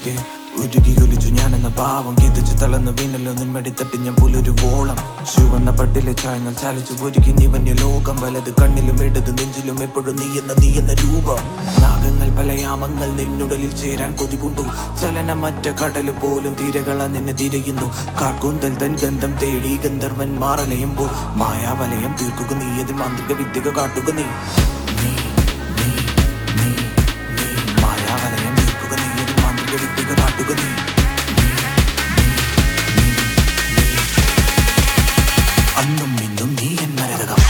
നിനക്ക് ഉരുകി കൊലിച്ചു ഞാനെന്ന പാവം കിതച്ചു തളർന്നു വീണല്ലോ നിന്മടി തട്ടി ഞാൻ പുലൊരു വോളം ചുവന്ന പട്ടിലെ ചായങ്ങൾ ചാലിച്ചു ഒരുക്കി നീവന്റെ ലോകം വലത് കണ്ണിലും ഇടത് നെഞ്ചിലും എപ്പോഴും നീ എന്ന നീ എന്ന രൂപം നാഗങ്ങൾ പലയാമങ്ങൾ നിന്നുടലിൽ ചേരാൻ കൊതികൊണ്ടു ചലനമറ്റ കടല് പോലും തീരകള നിന്നെ തിരയുന്നു കാർക്കൂന്തൽ തൻ ഗന്ധം തേടി ഗന്ധർവൻ മാറലയുമ്പോൾ മായാവലയം തീർക്കുക നീ അത് മാന്ത്രിക വിദ്യക കാട്ടുക നീ നീ നീ നീ നീ മായാവലയം തീർക്കുക നീ അത് മാന്ത്രിക വിദ്യക കാട്ടുക നീ നീ, നീ, നീ, നീ. അന്നും ഇന്നും നീ എൻ മരതകം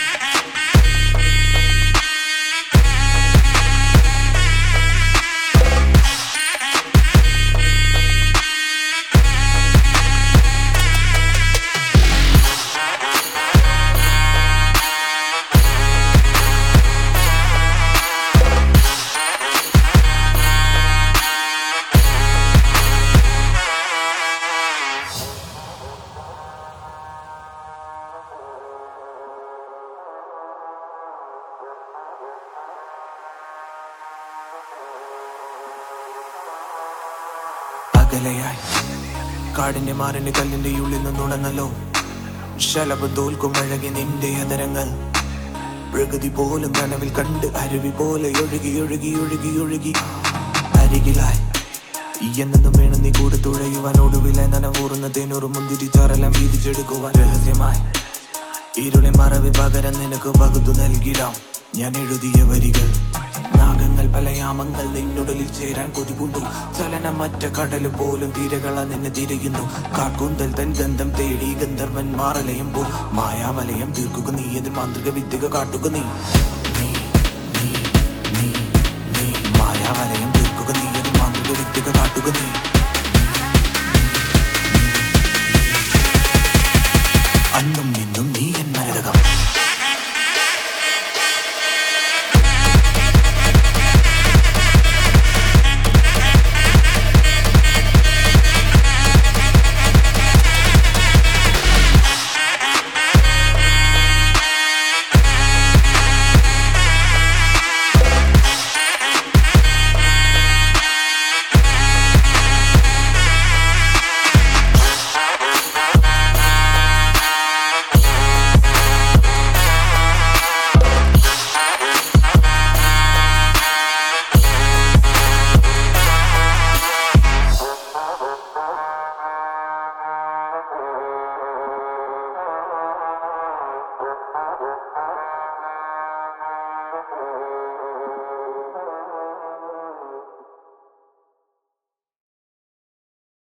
അകലയായി കാടിന്റെ മാറിന്റെ കല്ലിന്റെ ഉള്ളിൽ നിന്നുണങ്ങല്ലോ ശലഭം തോൽക്കും അഴകി നിന്റെ അതരങ്ങൾ പ്രകൃതി പോലും കനവിൽ കണ്ട് അരുവി പോലെ ഒഴുകി ഒഴുകി ഒഴുകി ഒഴുകി അരികിലായി ഈ എന്നെന്നും വേണം നീ കൂടെ തുഴയുവാൻ ഒടുവിലെ നനവൂറുന്ന തേനൂറ് മുന്തിരി ചാറെല്ലാം വീതിച്ചെടുക്കുവാൻ രഹസ്യമായി ഇരുളെ മറവി പകരം നിനക്ക് പകുത്തു നൽകിടാം ഞാൻ എഴുതിയ വരികൾ നാഗങ്ങൾ പലയാമങ്ങൾ നിന്നുടലിൽ ചേരാൻ കൊതികൊണ്ടു ചലനമറ്റ കടല് പോലും തീരകള നിന്നെ തിരയുന്നു കാർക്കൂന്തൽ തൻ ഗന്ധം തേടി ഗന്ധർവൻ മാറലയുമ്പോൾ മായാവലയം തീർക്കുക നീ അതിൽ മാന്ത്രിക വിദ്യക കാട്ടുക നീ നീ നീ നീ നീ മായാവലയം തീർക്കുക നീ അതിൽ മാന്ത്രിക വിദ്യക കാട്ടുക നീ അന്നും ഇന്നും നീ എൻ മരതകം